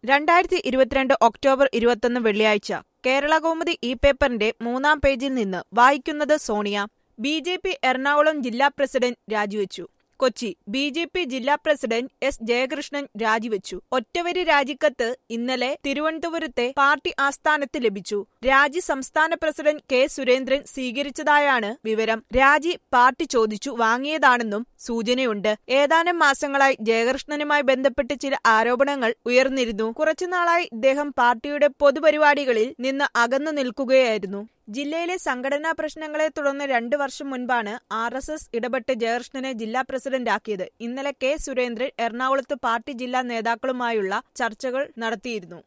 രണ്ടായിരത്തി ഇരുപത്തിരണ്ട് ഒക്ടോബർ ഇരുപത്തൊന്ന് വെള്ളിയാഴ്ച കേരളകൗമുദി ഈ പേപ്പറിന്റെ മൂന്നാം പേജിൽ നിന്ന് വായിക്കുന്നത് Sonia B J P Ernakulam ജില്ലാ പ്രസിഡന്റ് രാജിവെച്ചു കൊച്ചി ബി ജെ പി ജില്ലാ പ്രസിഡന്റ് എസ് ജയകൃഷ്ണൻ രാജിവെച്ചു ഒറ്റവരി രാജിക്കത്ത് ഇന്നലെ തിരുവനന്തപുരത്തെ പാർട്ടി ആസ്ഥാനത്ത് ലഭിച്ചു രാജി സംസ്ഥാന പ്രസിഡന്റ് കെ സുരേന്ദ്രൻ സ്വീകരിച്ചതായാണ് വിവരം രാജി പാർട്ടി ചോദിച്ചു വാങ്ങിയതാണെന്നും സൂചനയുണ്ട് ഏതാനും മാസങ്ങളായി ജയകൃഷ്ണനുമായി ബന്ധപ്പെട്ട് ചില ആരോപണങ്ങൾ ഉയർന്നിരുന്നു കുറച്ചുനാളായി ഇദ്ദേഹം പാർട്ടിയുടെ പൊതുപരിപാടികളിൽ നിന്ന് അകന്നു നിൽക്കുകയായിരുന്നു ജില്ലയിലെ സംഘടനാ പ്രശ്നങ്ങളെ തുടർന്ന് രണ്ടു വർഷം മുൻപാണ് ആർ എസ് എസ് ഇടപെട്ട് ജയകൃഷ്ണനെ ജില്ലാ പ്രസിഡന്റാക്കിയത് ഇന്നലെ കെ സുരേന്ദ്രൻ എറണാകുളത്ത് പാർട്ടി ജില്ലാ നേതാക്കളുമായുള്ള ചർച്ചകൾ നടത്തിയിരുന്നു